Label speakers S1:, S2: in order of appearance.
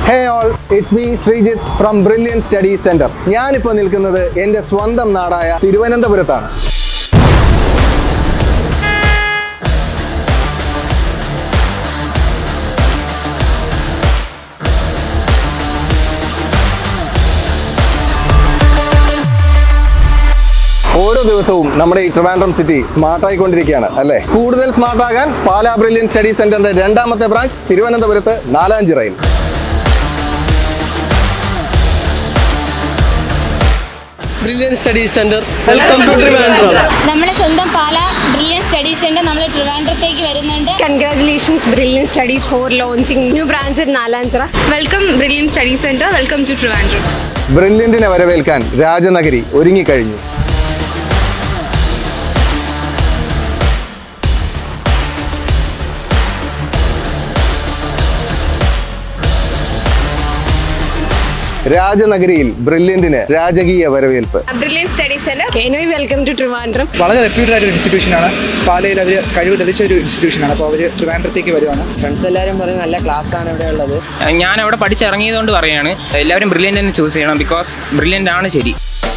S1: Hey all it's me Sreejith from Brilliant study center ഞാനിപ്പോൾ നിൽക്കുന്നത് എൻ്റെ സ്വന്തം നാടായ തിരുവനന്തപുരത്താണ് ഓരോ ദിവസവും നമ്മുടെ ഈ ട്രിവാൻഡ്രം സിറ്റി സ്മാർട്ട് ആയിക്കൊണ്ടിരിക്കുകയാണ് അല്ലേ കൂടുതൽ സ്മാർട്ട് ആകാൻ പാലാ ബ്രില്യൻ സ്റ്റഡി സെന്ററിന്റെ രണ്ടാമത്തെ ബ്രാഞ്ച് തിരുവനന്തപുരത്ത് നാലാഞ്ചിറയിൽ
S2: Brilliant study center welcome to Trivandrum
S3: നമ്മുടെ സ്വന്തം പാല ബ്രില്യൻ സ്റ്റഡി സെന്റർ നമ്മൾ ട്രിവാൻഡ്രത്തേക്ക് വരുന്നുണ്ട്
S4: Congratulations, Brilliant Studies, for launching new branch in Nalanchara.
S5: Welcome Brilliant Study Center. Welcome to Trivandrum.
S1: ബ്രില്യന്റിനെ വരവേൽക്കാൻ രാജനഗരി ഒരുങ്ങിക്കഴിഞ്ഞു രാജനഗരിയിൽ ബ്രില്യന്റിന് രാജകീയ വരവേൽപ്പ്
S5: Brilliant Study Center.
S4: Can we welcome to Trivandrum?
S6: വളരെ reputed ആയിട്ട് ഒരു ഇൻസ്റ്റിറ്റ്യൂഷനാണ് പാലയിൽ അവർ കഴിവ് തെളിച്ച ഒരു ഇൻസ്റ്റിറ്റ്യൂഷനാണ് അപ്പോൾ അവർ ട്രിവാൻഡ്രത്തേക്ക് വരുവാണ്
S2: ഫ്രണ്ട്സ് എല്ലാവരും പറയും നല്ല ക്ലാസ് ആണ് ഇവിടെ ഉള്ളത്
S7: ഞാൻ അവിടെ പഠിച്ചിറങ്ങിയതുകൊണ്ട് പറയാണ് എല്ലാവരും ബ്രില്യൻ്റ് തന്നെ ചൂസ് ചെയ്യണം ബിക്കോസ് ബ്രില്യൻ്റ് ആണ് ശരി